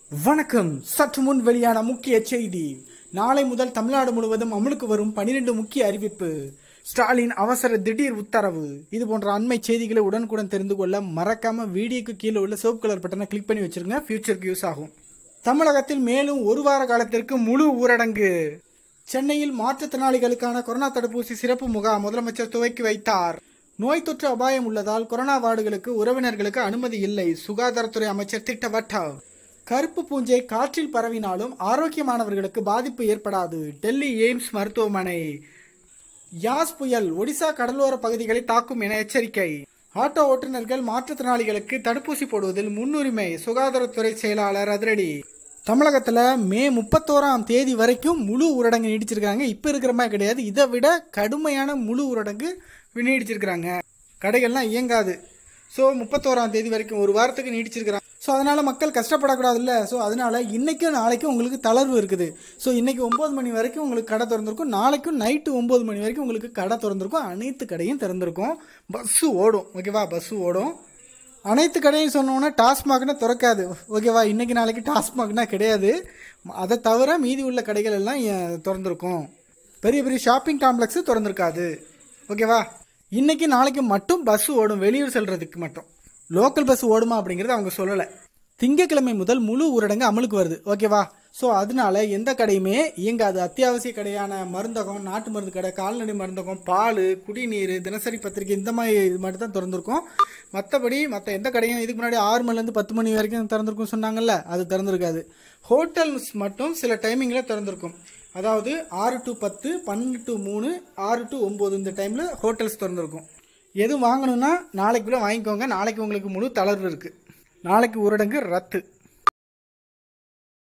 வணக்கம் சற்று முன் வெளியான முக்கிய செய்தி நாளை முதல் தமிழ்நாடு முழுவதும் அமலுக்கு வரும் பனிரெண்டு முக்கிய அறிவிப்பு ஸ்டாலின் அவசர திடீர் உத்தரவு இது போன்ற அண்மை செய்திகளை உடனுக்குடன் தெரிந்து கொள்ள மறக்காம வீடியோக்கு கீழே உள்ள சிவப்பு கலர் பட்டனை கிளிக் பண்ணி வச்சிருங்க ஃபியூச்சருக்கு யூஸ் ஆகும் தமிழகத்தில் மேலும் ஒரு வார காலத்திற்கு முழு ஊரடங்கு சென்னையில் மாற்றுத்திறனாளிகளுக்கான கொரோனா தடுப்பூசி சிறப்பு முகாம் முதலமைச்சர் துவக்கி வைத்தார் நோய் தொற்று அபாயம் உள்ளதால் கொரோனா வார்டுகளுக்கு உறவினர்களுக்கு அனுமதி இல்லை சுகாதாரத்துறை அமைச்சர் திட்டவட்டம் கருப்பு பூஞ்சை காற்றில் பரவினாலும் ஆரோக்கியமானவர்களுக்கு பாதிப்பு ஏற்படாது டெல்லி எய்ம்ஸ் மருத்துவமனை யாஸ் புயல் ஒடிசா கடலோர பகுதிகளை தாக்கும் என எச்சரிக்கை ஆட்டோ ஓட்டுநர்கள் மாற்றுத்திறனாளிகளுக்கு தடுப்பூசி போடுவதில் முன்னுரிமை சுகாதாரத்துறை செயலாளர் அதிரடி தமிழகத்தில் மே முப்பத்தோராம் தேதி வரைக்கும் முழு ஊரடங்கு நீடிச்சிருக்காங்க இப்போ இருக்கிற மாதிரி கிடையாது இதை விட கடுமையான முழு ஊரடங்கு நீடிச்சிருக்கிறாங்க கடைகள்லாம் இயங்காது ஸோ முப்பத்தோராம் தேதி வரைக்கும் ஒரு வாரத்துக்கு நீடிச்சிருக்கிறாங்க ஸோ அதனால் மக்கள் கஷ்டப்படக்கூடாதுல்ல ஸோ அதனால் இன்றைக்கும் நாளைக்கும் உங்களுக்கு தளர்வு இருக்குது ஸோ இன்றைக்கி ஒம்பது மணி வரைக்கும் உங்களுக்கு கடை திறந்திருக்கும் நாளைக்கும் நைட்டு ஒம்பது மணி வரைக்கும் உங்களுக்கு கடை திறந்திருக்கும் அனைத்து கடையும் திறந்திருக்கும் பஸ்ஸு ஓடும் ஓகேவா பஸ்ஸு ஓடும் அனைத்து கடையும் சொன்னோன்னா டாஸ்மாக்னா திறக்காது ஓகேவா இன்னைக்கு நாளைக்கு டாஸ்மாக்னா கிடையாது அதை தவிர மீதி உள்ள கடைகள் எல்லாம் அஹ், திறந்திருக்கும் பெரிய பெரிய ஷாப்பிங் காம்ப்ளெக்ஸு திறந்திருக்காது ஓகேவா இன்னைக்கு நாளைக்கு மட்டும் பஸ் ஓடும் வெளியூர் செல்றதுக்கு மட்டும் லோக்கல் பஸ் ஓடுமா அப்படிங்கிறது அவங்க சொல்லலை திங்கட்கிழமை முதல் முழு ஊரடங்கு அமலுக்கு வருது ஓகேவா ஸோ அதனால எந்த கடையுமே இயங்காது அத்தியாவசிய கடையான மருந்தகம் நாட்டு மருந்து கடை கால்நடை மருந்தகம் பால் குடிநீர் தினசரி பத்திரிக்கை இந்த மாதிரி இது மட்டும் தான் திறந்திருக்கும் மற்றபடி மற்ற எந்த கடையும் இதுக்கு முன்னாடி ஆறு மணிலேருந்து பத்து மணி வரைக்கும் திறந்திருக்கும் சொன்னாங்கல்ல அது திறந்திருக்காது ஹோட்டல்ஸ் மட்டும் சில டைமிங்கில் திறந்திருக்கும் அதாவது ஆறு டு பத்து பன்னெண்டு டு மூணு ஆறு டு ஒம்பது இந்த டைமில் ஹோட்டல்ஸ் திறந்திருக்கும் எது வாங்கணும்னா நாளைக்குள்ளே வாங்கிக்கோங்க நாளைக்கு உங்களுக்கு முழு தளர்வு இருக்குது நாளைக்கு ஊரடங்கு ரத்து